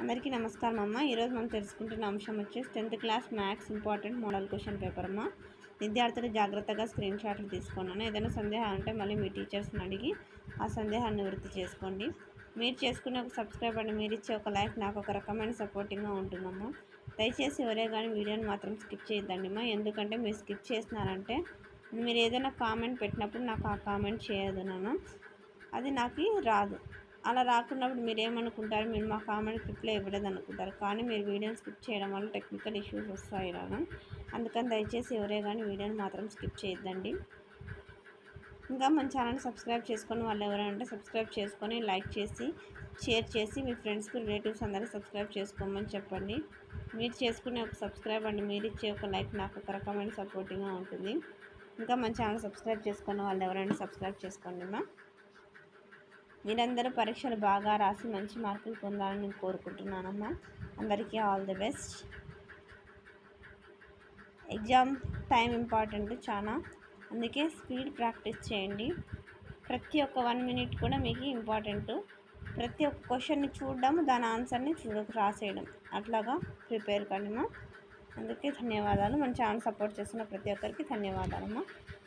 అందరికీ నమస్కారం అమ్మ ఈరోజు మనం తెలుసుకుంటున్న అంశం వచ్చేసి tenth class maths important model question paper అమ్మ విద్యార్థులు జాగ్రత్తగా స్క్రీన్ షాట్లు తీసుకున్నాను ఏదైనా సందేహం ఉంటే మళ్ళీ మీ టీచర్స్ని అడిగి ఆ సందేహాన్ని నివృత్తి చేసుకోండి మీరు చేసుకునే ఒక సబ్స్క్రైబ్ అండి మీరు ఇచ్చే ఒక లైక్ నాకు ఒక రకమైన సపోర్టింగ్గా ఉంటుందమ్మా దయచేసి ఎవరే కానీ వీడియోని మాత్రం స్కిప్ చేయొద్దండి అమ్మా ఎందుకంటే మీరు స్కిప్ చేసినారంటే మీరు ఏదైనా కామెంట్ పెట్టినప్పుడు నాకు ఆ కామెంట్ చేయదు నాన్న అది నాకు రాదు అలా రాకున్నప్పుడు మీరు ఏమనుకుంటారు మీరు మా కామెంట్ రిప్లై ఇవ్వలేదు అనుకుంటారు కానీ మీరు వీడియోని స్కిప్ చేయడం వల్ల టెక్నికల్ ఇష్యూస్ వస్తాయి రాను అందుకని దయచేసి ఎవరే కానీ వీడియోని మాత్రం స్కిప్ చేయొద్దండి ఇంకా మన ఛానల్ సబ్స్క్రైబ్ చేసుకొని వాళ్ళు ఎవరంటే సబ్స్క్రైబ్ చేసుకొని లైక్ చేసి షేర్ చేసి మీ ఫ్రెండ్స్కి రిలేటివ్స్ అందరికీ సబ్స్క్రైబ్ చేసుకోమని చెప్పండి మీరు చేసుకునే ఒక సబ్స్క్రైబ్ అండి మీరు ఇచ్చే ఒక లైక్ నాకు ఒక రకమైన సపోర్టింగ్గా ఉంటుంది ఇంకా మన ఛానల్ సబ్స్క్రైబ్ చేసుకున్న వాళ్ళు ఎవరైనా సబ్స్క్రైబ్ చేసుకోండి మా మీరందరూ పరీక్షలు బాగా రాసి మంచి మార్కులు పొందాలని నేను కోరుకుంటున్నానమ్మా అందరికీ all the best exam time important చాలా అందుకే స్పీడ్ ప్రాక్టీస్ చేయండి ప్రతి ఒక్క వన్ మినిట్ కూడా మీకు ఇంపార్టెంట్ ప్రతి ఒక్క క్వశ్చన్ని చూడడం దాని ఆన్సర్ని చూడ రాసేయడం అట్లాగా ప్రిపేర్ కండిమా అందుకే ధన్యవాదాలు మన ఛానల్ సపోర్ట్ చేస్తున్న ప్రతి ఒక్కరికి ధన్యవాదాలమ్మా